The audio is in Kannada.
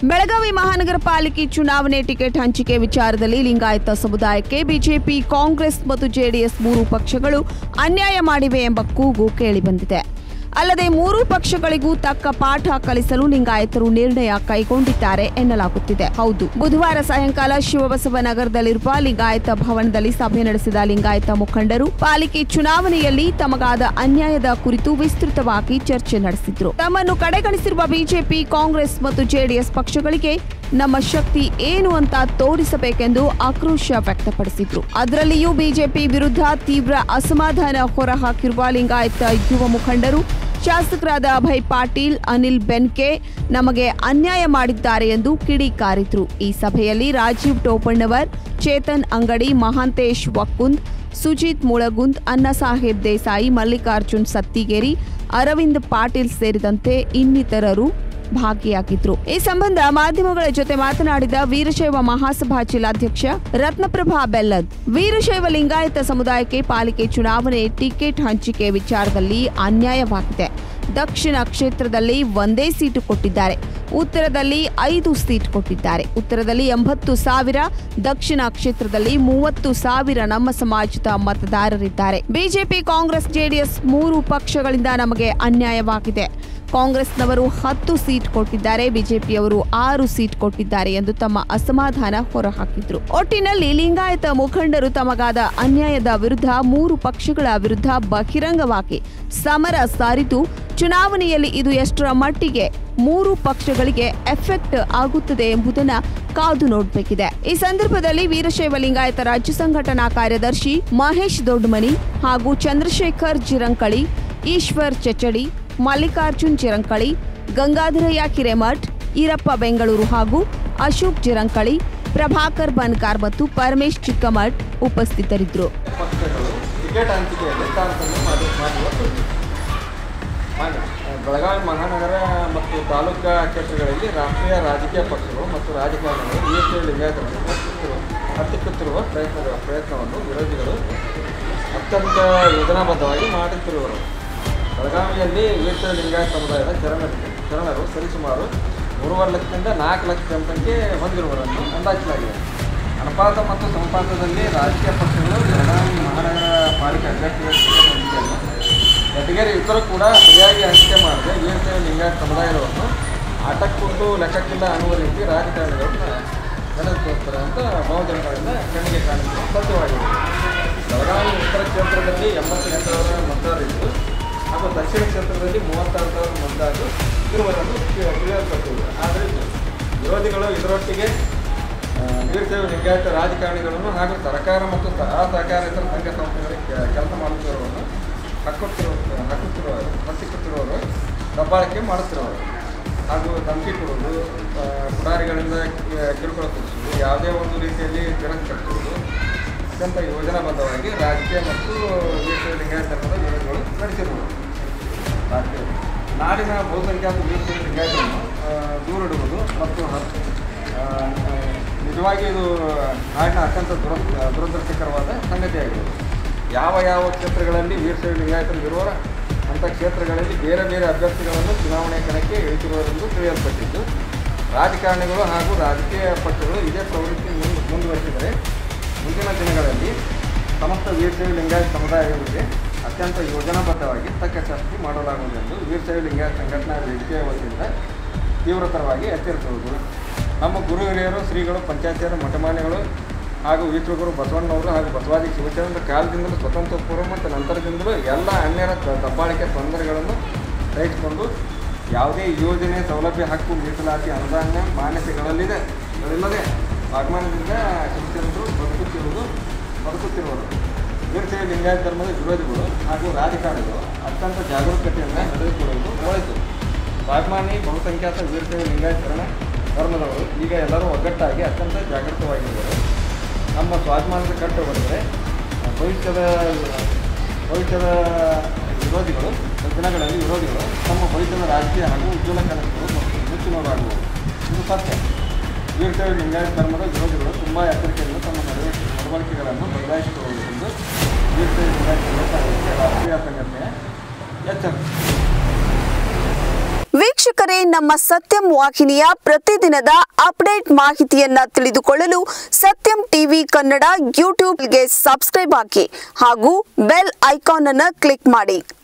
ಬೆಳಗಾವಿ ಮಹಾನಗರ ಪಾಲಿಕೆ ಚುನಾವಣೆ ಟಿಕೆಟ್ ಹಂಚಿಕೆ ವಿಚಾರದಲ್ಲಿ ಲಿಂಗಾಯತ ಸಮುದಾಯಕ್ಕೆ ಬಿಜೆಪಿ ಕಾಂಗ್ರೆಸ್ ಮತ್ತು ಜೆಡಿಎಸ್ ಮೂರು ಪಕ್ಷಗಳು ಅನ್ಯಾಯ ಮಾಡಿವೆ ಎಂಬ ಕೂಗು ಕೇಳಿಬಂದಿದೆ ಅಲ್ಲದೆ ಮೂರೂ ಪಕ್ಷಗಳಿಗೂ ತಕ್ಕ ಪಾಠ ಕಲಿಸಲು ಲಿಂಗಾಯತರು ನಿರ್ಣಯ ಕೈಗೊಂಡಿದ್ದಾರೆ ಎನ್ನಲಾಗುತ್ತಿದೆ ಹೌದು ಬುಧವಾರ ಸಾಯಂಕಾಲ ಶಿವಬಸವ ನಗರದಲ್ಲಿರುವ ಲಿಂಗಾಯತ ಭವನದಲ್ಲಿ ಸಭೆ ನಡೆಸಿದ ಲಿಂಗಾಯತ ಮುಖಂಡರು ಪಾಲಿಕೆ ಚುನಾವಣೆಯಲ್ಲಿ ತಮಗಾದ ಅನ್ಯಾಯದ ಕುರಿತು ವಿಸ್ತೃತವಾಗಿ ಚರ್ಚೆ ನಡೆಸಿದ್ರು ತಮ್ಮನ್ನು ಕಡೆಗಣಿಸಿರುವ ಬಿಜೆಪಿ ಕಾಂಗ್ರೆಸ್ ಮತ್ತು ಜೆಡಿಎಸ್ ಪಕ್ಷಗಳಿಗೆ ನಮ್ಮ ಶಕ್ತಿ ಏನು ಅಂತ ತೋರಿಸಬೇಕೆಂದು ಆಕ್ರೋಶ ವ್ಯಕ್ತಪಡಿಸಿದ್ರು ಅದರಲ್ಲಿಯೂ ಬಿಜೆಪಿ ವಿರುದ್ಧ ತೀವ್ರ ಅಸಮಾಧಾನ ಹೊರಹಾಕಿರುವ ಲಿಂಗಾಯತ ಯುವ ಮುಖಂಡರು ಶಾಸಕರಾದ ಅಭಯ್ ಪಾಟೀಲ್ ಅನಿಲ್ ಬೆನ್ಕೆ ನಮಗೆ ಅನ್ಯಾಯ ಮಾಡಿದ್ದಾರೆ ಎಂದು ಕಿಡಿಕಾರಿದ್ರು ಈ ಸಭೆಯಲ್ಲಿ ರಾಜೀವ್ ಟೋಪಣ್ಣವರ್ ಚೇತನ್ ಅಂಗಡಿ ಮಹಾಂತೇಶ್ ವಕ್ಕುಂದ್ ಸುಜಿತ್ ಮುಳಗುಂದ್ ಅನ್ನಸಾಹೇಬ್ ದೇಸಾಯಿ ಮಲ್ಲಿಕಾರ್ಜುನ್ ಸತ್ತಿಗೇರಿ ಅರವಿಂದ್ ಪಾಟೀಲ್ ಸೇರಿದಂತೆ ಇನ್ನಿತರರು ಭಾಗಿಯಾಗಿದ್ರು ಈ ಸಂಬಂಧ ಮಾಧ್ಯಮಗಳ ಜೊತೆ ಮಾತನಾಡಿದ ವೀರಶೈವ ಮಹಾಸಭಾ ಜಿಲ್ಲಾಧ್ಯಕ್ಷ ರತ್ನಪ್ರಭಾ ಬೆಲ್ಲದ್ ವೀರಶೈವ ಲಿಂಗಾಯತ ಸಮುದಾಯಕ್ಕೆ ಪಾಲಿಕೆ ಚುನಾವಣೆ ಟಿಕೆಟ್ ಹಂಚಿಕೆ ವಿಚಾರದಲ್ಲಿ ಅನ್ಯಾಯವಾಗಿದೆ ದಕ್ಷಿಣ ಕ್ಷೇತ್ರದಲ್ಲಿ ಒಂದೇ ಸೀಟು ಕೊಟ್ಟಿದ್ದಾರೆ ಉತ್ತರದಲ್ಲಿ ಐದು ಸೀಟ್ ಕೊಟ್ಟಿದ್ದಾರೆ ಉತ್ತರದಲ್ಲಿ ಎಂಬತ್ತು ಸಾವಿರ ದಕ್ಷಿಣ ಕ್ಷೇತ್ರದಲ್ಲಿ ಮೂವತ್ತು ಸಾವಿರ ನಮ್ಮ ಸಮಾಜದ ಮತದಾರರಿದ್ದಾರೆ ಬಿಜೆಪಿ ಕಾಂಗ್ರೆಸ್ ಜೆಡಿಎಸ್ ಮೂರು ಪಕ್ಷಗಳಿಂದ ನಮಗೆ ಅನ್ಯಾಯವಾಗಿದೆ ಕಾಂಗ್ರೆಸ್ನವರು ಹತ್ತು ಸೀಟ್ ಕೊಟ್ಟಿದ್ದಾರೆ ಬಿಜೆಪಿಯವರು ಆರು ಸೀಟ್ ಕೊಟ್ಟಿದ್ದಾರೆ ಎಂದು ತಮ್ಮ ಅಸಮಾಧಾನ ಹೊರಹಾಕಿದ್ರು ಒಟ್ಟಿನಲ್ಲಿ ಲಿಂಗಾಯತ ಮುಖಂಡರು ತಮಗಾದ ಅನ್ಯಾಯದ ವಿರುದ್ಧ ಮೂರು ಪಕ್ಷಗಳ ವಿರುದ್ಧ ಬಹಿರಂಗವಾಗಿ ಸಮರ ಸಾರಿದ್ದು ಚುನಾವಣೆಯಲ್ಲಿ ಇದು ಎಷ್ಟರ ಮಟ್ಟಿಗೆ ಮೂರು ಪಕ್ಷಗಳಿಗೆ ಎಫೆಕ್ಟ್ ಆಗುತ್ತದೆ ಎಂಬುದನ್ನ ಕಾದು ನೋಡಬೇಕಿದೆ ಈ ಸಂದರ್ಭದಲ್ಲಿ ವೀರಶೈವ ಲಿಂಗಾಯತ ರಾಜ್ಯ ಸಂಘಟನಾ ಕಾರ್ಯದರ್ಶಿ ಮಹೇಶ್ ದೊಡ್ಡಮನಿ ಹಾಗೂ ಚಂದ್ರಶೇಖರ್ ಜಿರಂಕಳಿ ಈಶ್ವರ್ ಚಚಡಿ ಮಲ್ಲಿಕಾರ್ಜುನ್ ಚಿರಂಕಳಿ ಗಂಗಾಧರಯ್ಯ ಕಿರೆಮಠ್ ಈರಪ್ಪ ಬೆಂಗಳೂರು ಹಾಗೂ ಅಶೋಕ್ ಜಿರಂಕಳಿ ಪ್ರಭಾಕರ್ ಬನ್ಕಾರ್ ಮತ್ತು ಪರಮೇಶ್ ಚಿಕ್ಕಮಠ್ ಉಪಸ್ಥಿತರಿದ್ದರು ಪಕ್ಷಗಳು ಟಿಕೆಟ್ ಹಂಚಿಕೆಯಲ್ಲಿ ತಾರತಮ್ಯ ಮಾಡಿ ಮಾಡುವ ಕುರಿತು ಹಾಗೆ ಬೆಳಗಾವಿ ಮಹಾನಗರ ಮತ್ತು ತಾಲೂಕಾ ಕ್ಷೇತ್ರಗಳಲ್ಲಿ ರಾಷ್ಟ್ರೀಯ ರಾಜಕೀಯ ಪಕ್ಷಗಳು ಮತ್ತು ರಾಜಕಾರಣಿಗಳು ವೀರಶೈವ ಲಿಂಗಾಯತವನ್ನು ಹತ್ತಿಕ್ಕಿರುವ ಹತ್ತಿಕ್ಕುತ್ತಿರುವ ಪ್ರಯತ್ನ ಪ್ರಯತ್ನವನ್ನು ವಿರೋಧಿಗಳು ಅತ್ಯಂತ ಯೋಜನಾಬದ್ಧವಾಗಿ ಮಾಡುತ್ತಿರುವರು ಬೆಳಗಾವಿಯಲ್ಲಿ ವೀರಶೈವ ಲಿಂಗಾಯತ ಸಮುದಾಯದ ಶರಣರು ಶರಣರು ಸರಿಸುಮಾರು ಮೂರುವರೆ ಲಕ್ಷದಿಂದ ನಾಲ್ಕು ಲಕ್ಷ ಜನಸಂಖ್ಯೆ ಹೊಂದಿರುವವರನ್ನು ಅಂದಾಜಿಸಲಾಗಿದೆ ಅನುಪಾತ ಮತ್ತು ಸಮಪಾತದಲ್ಲಿ ರಾಜಕೀಯ ಪಕ್ಷಗಳು ಬೆಳಗಾವಿ ಮಹಾನಗರ ಪಾಲಿಕೆ ಅಧ್ಯಕ್ಷರ ಹಂಚಿಕೆಯನ್ನು ಜೊತೆಗೇರಿ ಇತರು ಕೂಡ ಸರಿಯಾಗಿ ಹಂಚಿಕೆ ಮಾಡದೆ ವೀರಶೈವ ಲಿಂಗಾಯತ ಸಮುದಾಯವನ್ನು ಆಟಕ್ಕುಂಟು ಲೆಕ್ಕಕ್ಕಿಲ್ಲ ಅನ್ನುವ ರೀತಿ ರಾಜಕಾರಣಿಗಳನ್ನ ನಡೆಸ್ತಾರೆ ಅಂತ ಬಹುಜನಗಳಿಂದ ಕಣ್ಣಿಗೆ ಕಾಣಿಸುವ ಸತ್ಯವಾಗಿದೆ ಬೆಳಗಾವಿ ಉತ್ತರ ಕ್ಷೇತ್ರದಲ್ಲಿ ಎಂಬತ್ತೈದು ಸಾವಿರ ಮತದಾರರಿದ್ದು ಹಾಗೂ ದಕ್ಷಿಣ ಕ್ಷೇತ್ರದಲ್ಲಿ ಮೂವತ್ತಾರು ಸಾವಿರ ಮತದಾರರು ಇರುವುದನ್ನು ತಿ- ತಿಳಿಯಲ್ಪಟ್ಟಿದೆ ಆದರೆ ವಿರೋಧಿಗಳು ಇದರೊಟ್ಟಿಗೆ ಆ, ವೀರಶೈವ ಲಿಂಗಾಯತ ರಾಜಕಾರಣಿಗಳನ್ನು ಹಾಗೂ ಸರ್ಕಾರ ಮತ್ತು ಸ- ಅಸಹಕಾರೇತರ ಸಂಘ ಸಂಸ್ಥೆಗಳಿಗೆ ಕೆ- ಕೆಲಸ ಮಾಡುತ್ತಿರುವವರನ್ನು ಹಕ್ಕುತ್ತಿರುವ ಹಕ್ಕುತ್ತಿರುವವರು ಹತ್ತಿಕ್ಕುತ್ತಿರುವವರು ದಬ್ಬಾಳಿಕೆ ಮಾಡುತ್ತಿರುವವರು ಹಾಗೂ ಧಮಕಿ ಕೊಡುವುದು ಆ, ಪುಡಾರಿಗಳಿಂದ ಕಿ- ಕಿರುಕುಳ ಕೊಡಿಸುವುದು ಯಾವುದೇ ಒಂದು ರೀತಿಯಲ್ಲಿ ತಿರಸ್ಕರಿಸುವುದು ಅತ್ಯಂತ ಯೋಜನಾಬದ್ಧವಾಗಿ ರಾಜಕೀಯ ಮತ್ತು ವೀರಶೈವ ಲಿಂಗಾಯತ ಧರ್ಮದ ವಿರೋಧಿಗಳು ನಡೆಸಿರುವುದು ರಾಜಕೀಯ ನಾಡಿನ ಬಹುಸಂಖ್ಯಾತ ವೀರಶೈವ ಲಿಂಗಾಯತರನ್ನು ಆ, ದೂರಿಡುವುದು ಮತ್ತು ಹ- ಆ, ಆ, ನಿಜವಾಗಿ ಇದು ನಾಡಿನ ಅತ್ಯಂತ ದುರ ದುರದೃಷ್ಟಕರವಾದ ಸಂಗತಿಯಾಗಿದೆ ಯಾವ ಯಾವ ಕ್ಷೇತ್ರಗಳಲ್ಲಿ ವೀರಶೈವ ಲಿಂಗಾಯತರು ಇರುವರ ಅಂಥ ಕ್ಷೇತ್ರಗಳಲ್ಲಿ ಬೇರೆ ಬೇರೆ ಅಭ್ಯರ್ಥಿಗಳನ್ನು ಚುನಾವಣೆ ಕಣಕ್ಕೆ ಇಳಿಸಿರುವುದೆಂದು ತಿಳಿಯಲ್ಪಟ್ಟಿದ್ದು ರಾಜಕಾರಣಿಗಳು ಹಾಗೂ ರಾಜಕೀಯ ಪಕ್ಷಗಳು ಇದೇ ಪ್ರವೃತ್ತಿ ಮುಂದು ಮುಂದುವರಿಸಿದರೆ ಮುಂದಿನ ದಿನಗಳಲ್ಲಿ ಸಮಸ್ತ ವೀರಶೈವ ಲಿಂಗಾಯತ ಸಮುದಾಯಗಳಿಗೆ ಅತ್ಯಂತ ಯೋಜನಾಬದ್ಧವಾಗಿ ತಕ್ಕ ಶಾಸ್ತಿ ಮಾಡಲಾಗುವುದೆಂದು ವೀರಶೈವ ಲಿಂಗಾಯತ ಸಂಘಟನಾ ವೇದಿಕೆಯ ವತಿಯಿಂದ ತೀವ್ರತರವಾಗಿ ಎಚ್ಚರಿಸುವುದು ನಮ್ಮ ಗುರು ಹಿರಿಯರು ಶ್ರೀಗಳು ಪಂಚಾಯತಿಯರು ಮಠಮಾನ್ಯಗಳು ಹಾಗೂ ವೀಕ್ಷಕರು ಬಸವಣ್ಣವರು ಹಾಗೂ ಬಸವಾದಿ ಶಿವಚಂದ್ರ ಕಾಲದಿಂದಲೂ ಸ್ವತಂತ್ರ ಪೂರ್ವ ಮತ್ತು ನಂತರದಿಂದಲೂ ಎಲ್ಲ ಅನ್ಯರ ದ- ದಬ್ಬಾಳಿಕೆ ತೊಂದರೆಗಳನ್ನು ಸಹಿಸಿಕೊಂಡು ಯಾವುದೇ ಯೋಜನೆ ಸೌಲಭ್ಯ ಹಕ್ಕು ಮೀಸಲಾತಿ ಅನುದಾನ ಮಾನ್ಯತೆಗಳಲ್ಲಿದೆ ಗಳಿಲ್ಲದೆ ವಾಗ್ಮಾನದಿಂದ ಶಿವಚಂದ್ರರು ಬದುಕುತ್ತಿರುವುದು ಬದುಕುತ್ತಿರುವರು ವೀರಶೈವ ಲಿಂಗಾಯತ ಧರ್ಮದ ವಿರೋಧಿಗಳು ಹಾಗೂ ರಾಜಕಾರಣಿಗಳು ಅತ್ಯಂತ ಜಾಗರೂಕತೆಯಿಂದ ನಡೆದುಕೊಳ್ಳುವುದು ಒಳಿತು ವಾಗ್ಮಾನಿ ಬಹುಸಂಖ್ಯಾತ ವೀರಶೈವ ಲಿಂಗಾಯತ ಧರ್ಮ ಧರ್ಮದವರು ಈಗ ಎಲ್ಲರೂ ಒಗ್ಗಟ್ಟಾಗಿ ಅತ್ಯಂತ ಜಾಗೃತವಾಗಿರುವರು ನಮ್ಮ ಸ್ವಾಭಿಮಾನದ ಕಟ್ಟು ಹೊಡೆದರೆ ಭವಿಷ್ಯದ ಭವಿಷ್ಯದ ವಿರೋಧಿಗಳು ದಿನಗಳಲ್ಲಿ ವಿರೋಧಿಗಳು ತಮ್ಮ ಭವಿಷ್ಯದ ರಾಜಕೀಯ ಹಾಗೂ ಉಜ್ವಲ ಕನಸುಗಳು ಮತ್ತು ಮುಚ್ಚಿನವರಾಗುವುದು ಇದು ಸತ್ಯ ವೀರಶೈವ ಲಿಂಗಾಯತ ಧರ್ಮದ ವಿರೋಧಿಗಳು ತುಂಬ ಎಚ್ಚರಿಕೆಯಿಂದ ತಮ್ಮ ನಡವಳಿಕೆ ನಡವಳಿಕೆಗಳನ್ನು ಬದಲಾಯಿಸಿಕೊಳ್ಳುವುದೆಂದು ವೀರಶೈವ ಲಿಂಗಾಯತ ಸಂಘಟನೆ ರಾಷ್ಟ್ರೀಯ ಸಂಘಟನೆಯ ಎಚ್ಚರಿಕೆ ವೀಕ್ಷಕ ವೀಕ್ಷಕರೇ ನಮ್ಮ ಸತ್ಯಂ ವಾಹಿನಿಯ ಪ್ರತಿದಿನದ ಅಪ್ಡೇಟ್ ಮಾಹಿತಿಯನ್ನ ತಿಳಿದುಕೊಳ್ಳಲು ಸತ್ಯಂ ಟಿವಿ ಕನ್ನಡ ಯೂಟ್ಯೂಬ್ಗೆ ಸಬ್ಸ್ಕ್ರೈಬ್ ಹಾಕಿ ಹಾಗೂ ಬೆಲ್ ಐಕಾನ್ ಅನ್ನು ಕ್ಲಿಕ್ ಮಾಡಿ